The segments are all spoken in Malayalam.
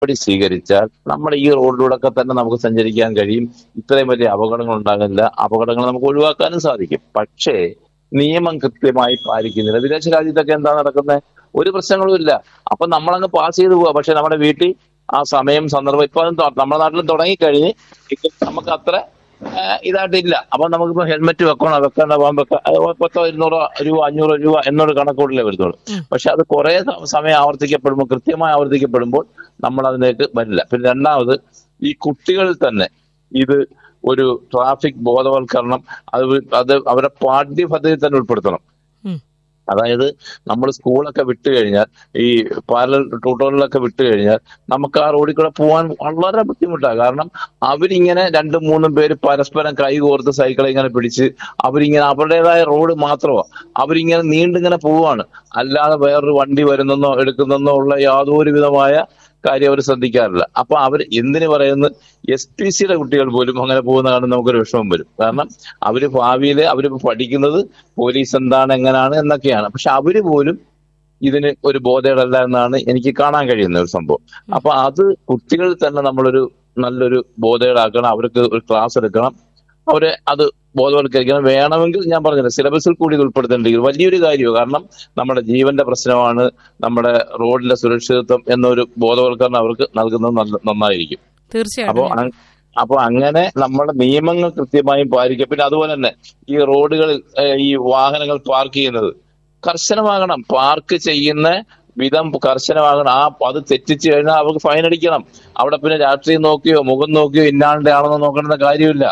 നടപടി സ്വീകരിച്ചാൽ നമ്മുടെ ഈ റോഡിലൂടെ ഒക്കെ തന്നെ നമുക്ക് സഞ്ചരിക്കാൻ കഴിയും ഇത്രയും വലിയ അപകടങ്ങൾ ഉണ്ടാകില്ല അപകടങ്ങൾ നമുക്ക് ഒഴിവാക്കാനും സാധിക്കും പക്ഷേ നിയമം കൃത്യമായി പാലിക്കുന്നില്ല വിദേശ രാജ്യത്തൊക്കെ എന്താ നടക്കുന്നത് ഒരു പ്രശ്നങ്ങളും ഇല്ല അപ്പൊ നമ്മളങ്ങ് പാസ് ചെയ്ത് പോവാ പക്ഷെ നമ്മുടെ വീട്ടിൽ ആ സമയം സന്ദർഭം ഇപ്പൊ അത് തൊ- നമ്മുടെ നാട്ടിൽ തുടങ്ങിക്കഴിഞ്ഞ് ഇപ്പൊ നമുക്ക് അത്ര ആ, ഇതായിട്ടില്ല അപ്പൊ നമുക്കിപ്പോ ഹെൽമെറ്റ് വെക്കണോ വെക്കണ്ട പോകാൻ വെക്ക അത് പത്തോ ഇരുന്നൂറോ രൂപ അഞ്ഞൂറോ രൂപ എന്നൊരു കണക്കൂടിലേ വരുന്നുള്ളൂ പക്ഷെ അത് കുറെ സമയം ആവർത്തിക്കപ്പെടുമ്പോൾ കൃത്യമായി ആവർത്തിക്കപ്പെടുമ്പോൾ നമ്മൾ അതിലേക്ക് വരില്ല പിന്നെ രണ്ടാമത് ഈ കുട്ടികളിൽ തന്നെ ഇത് ഒരു ട്രാഫിക് ബോധവൽക്കരണം അത് വി- അത് അവരുടെ പാഠ്യപദ്ധതിയിൽ തന്നെ ഉൾപ്പെടുത്തണം ഉം. അതായത് നമ്മൾ സ്കൂളൊക്കെ വിട്ടു കഴിഞ്ഞാൽ ഈ പാരലൽ ട്യൂട്ടോറിയലൊക്കെ വിട്ടു കഴിഞ്ഞാൽ നമുക്ക് ആ റോഡിൽ കൂടെ പോകാൻ വളരെ ബുദ്ധിമുട്ടാണ് കാരണം അവരിങ്ങനെ രണ്ടും മൂന്നും പേര് പരസ്പരം കൈ കോർത്ത് സൈക്കിളെ ഇങ്ങനെ പിടിച്ച് അവരിങ്ങനെ അവരുടേതായ റോഡ് മാത്രമാ അവരിങ്ങനെ നീണ്ടിങ്ങനെ പോവാണ് അല്ലാതെ വേറൊരു വണ്ടി വരുന്നെന്നോ എടുക്കുന്നെന്നോ ഉള്ള യാതൊരു വിധമായ കാര്യം അവർ ശ്രദ്ധിക്കാറില്ല അപ്പൊ അവർ എന്തിനു പറയുന്നു എസ് പി സിയുടെ കുട്ടികൾ പോലും അങ്ങനെ പോകുന്ന കാണുന്ന നമുക്കൊരു വിഷമം വരും കാരണം അവര് ഭാവിയിൽ അവര് പഠിക്കുന്നത് പോലീസ് എന്താണ് എങ്ങനെയാണ് എന്നൊക്കെയാണ് പക്ഷെ അവര് പോലും ഇതിന് ഒരു ബോധേടല്ല എന്നാണ് എനിക്ക് കാണാൻ കഴിയുന്ന ഒരു സംഭവം അപ്പൊ അത് കുട്ടികളിൽ തന്നെ നമ്മളൊരു നല്ലൊരു ബോധേടാക്കണം അവർക്ക് ഒരു ക്ലാസ് എടുക്കണം അവരെ അത് ബോധവൽക്കരിക്കണം വേണമെങ്കിൽ ഞാൻ പറഞ്ഞില്ല സിലബസിൽ കൂടി ഇത് ഉൾപ്പെടുത്തേണ്ടെങ്കിൽ വലിയൊരു കാര്യമാണ് കാരണം നമ്മുടെ ജീവന്റെ പ്രശ്നമാണ് നമ്മുടെ റോഡിലെ സുരക്ഷിതത്വം എന്നൊരു ബോധവൽക്കരണം അവർക്ക് നൽകുന്നത് നല്ല നന്നായിരിക്കും അപ്പോ തീർച്ചയായിട്ടും അങ്- അപ്പൊ അങ്ങനെ നമ്മുടെ നിയമങ്ങൾ കൃത്യമായും പാലിക്കുക പിന്നെ അതുപോലെ തന്നെ ഈ റോഡുകളിൽ ഏഹ്, ഈ വാഹനങ്ങൾ പാർക്ക് ചെയ്യുന്നത് കർശനമാകണം പാർക്ക് ചെയ്യുന്ന വിധം കർശനമാകണം ആ അത് തെറ്റിച്ചു കഴിഞ്ഞാൽ അവർക്ക് ഫൈൻ അടിക്കണം അവിടെ പിന്നെ രാഷ്ട്രീയം നോക്കിയോ മുഖം നോക്കിയോ ഇന്നാളുടെ ആണെന്ന് നോക്കേണ്ട കാര്യമില്ല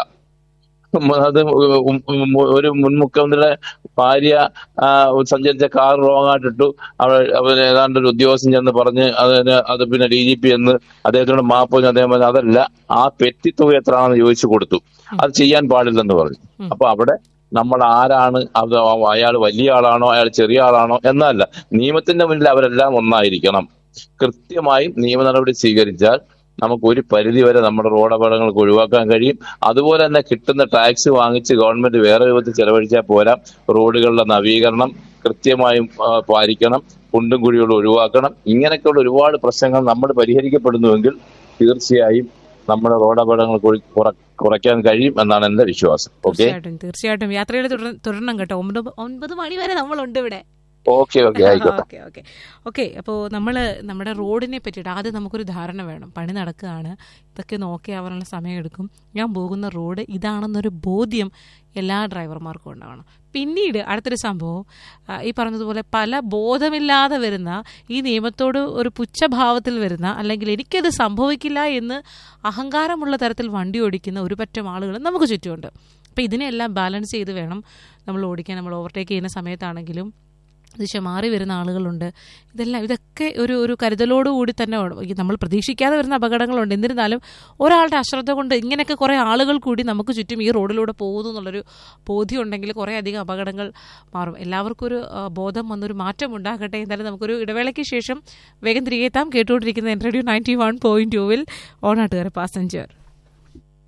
ഉം, അത് ഉം ഉം ഒരു മുൻ മുഖ്യമന്ത്രിയുടെ ഭാര്യ ആ, സഞ്ചരിച്ച കാർ റോങ് ആയിട്ടിട്ടു അവ അവർ ഏതാണ്ട് ഒരു ഉദ്യോഗസ്ഥൻ ചെന്ന് പറഞ്ഞ് അതിന് അത് പിന്നെ ഡി ജി പി എന്ന് അദ്ദേഹത്തിനോട് മാപ്പ് പറഞ്ഞു അദ്ദേഹം പറഞ്ഞു അതല്ല ആ പെറ്റി തുക എത്രയാണെന്ന് ചോദിച്ചു കൊടുത്തു അത് ചെയ്യാൻ പാടില്ലെന്ന് പറഞ്ഞു അപ്പൊ അവിടെ നമ്മൾ ആരാണ് അത് അയാൾ വലിയ ആളാണോ അയാൾ ചെറിയ ആളാണോ എന്നല്ല നിയമത്തിന്റെ മുന്നിൽ അവരെല്ലാം ഒന്നായിരിക്കണം കൃത്യമായും നിയമ നടപടി സ്വീകരിച്ചാൽ നമുക്ക് ഒരു പരിധി വരെ നമ്മുടെ റോഡ് അപകടങ്ങൾക്ക് ഒഴിവാക്കാൻ കഴിയും അതുപോലെ തന്നെ കിട്ടുന്ന ടാക്സ് വാങ്ങിച്ച് ഗവൺമെന്റ് വേറെ വിധത്തിൽ ചെലവഴിച്ചാൽ പോരാ റോഡുകളുടെ നവീകരണം കൃത്യമായും ആ, പാലിക്കണം കുണ്ടും കുഴികളും ഒഴിവാക്കണം ഇങ്ങനെയൊക്കെയുള്ള ഒരുപാട് പ്രശ്നങ്ങൾ നമ്മൾ പരിഹരിക്കപ്പെടുന്നുവെങ്കിൽ തീർച്ചയായും നമ്മുടെ റോഡ് അപകടങ്ങൾ കുറ- കുറ- കുറയ്ക്കാൻ കഴിയും എന്നാണ് എന്റെ വിശ്വാസം ഓക്കെ തീർച്ചയായിട്ടും തീർച്ചയായിട്ടും യാത്രയിൽ തുടരണം കേട്ടോ ഒമ്പത് ഒൻപത് മണി വരെ നമ്മളുണ്ട് ഇവിടെ ഓക്കെ ഓക്കെ ആയിക്കോട്ടെ ഓക്കെ ഓക്കെ ഓക്കെ അപ്പോൾ നമ്മൾ നമ്മുടെ റോഡിനെ പറ്റിയിട്ട് ആദ്യം നമുക്കൊരു ധാരണ വേണം പണി നടക്കുകയാണ് ഇതൊക്കെ നോക്കി ആവാനുള്ള സമയം എടുക്കും ഞാൻ പോകുന്ന റോഡ് ഇതാണെന്നൊരു ബോധ്യം എല്ലാ ഡ്രൈവർമാർക്കും ഉണ്ടാവണം പിന്നീട് അടുത്തൊരു സംഭവം ആ, ഈ പറഞ്ഞതുപോലെ പല ബോധമില്ലാതെ വരുന്ന ഈ നിയമത്തോട് ഒരു പുച്ഛഭാവത്തിൽ വരുന്ന അല്ലെങ്കിൽ എനിക്കത് സംഭവിക്കില്ല എന്ന് അഹങ്കാരമുള്ള തരത്തിൽ വണ്ടി ഓടിക്കുന്ന ഒരു പറ്റം ആളുകൾ നമുക്ക് ചുറ്റുമുണ്ട് അപ്പോൾ ഇതിനെല്ലാം ബാലൻസ് ചെയ്ത് വേണം നമ്മൾ ഓടിക്കാൻ നമ്മൾ ഓവർടേക്ക് ചെയ്യുന്ന സമയത്താണെങ്കിലും ദിശ മാറി വരുന്ന ആളുകളുണ്ട് ഇതെല്ലാം ഇതൊക്കെ ഒരു ഒരു കരുതലോടുകൂടി തന്നെ വേണം. ഈ നമ്മൾ പ്രതീക്ഷിക്കാതെ വരുന്ന അപകടങ്ങളുണ്ട് എന്നിരുന്നാലും ഒരാളുടെ അശ്രദ്ധ കൊണ്ട് ഇങ്ങനെയൊക്കെ കുറേ ആളുകൾ കൂടി നമുക്ക് ചുറ്റും ഈ റോഡിലൂടെ പോകുന്നു എന്നുള്ളൊരു ബോധ്യം ഉണ്ടെങ്കിൽ കുറേ അധികം അപകടങ്ങൾ മാറും എല്ലാവർക്കും ഒരു ആ, ബോധം വന്നൊരു മാറ്റം ഉണ്ടാകട്ടെ എന്തായാലും നമുക്കൊരു ഇടവേളയ്ക്ക് ശേഷം വേഗം തിരികെ എത്താം കേട്ടുകൊണ്ടിരിക്കുന്ന റേഡിയോ നയൻറ്റി വൺ പോയിന്റ് ടൂവിൽ ഓണാട്ടുകാരെ പാസഞ്ചർ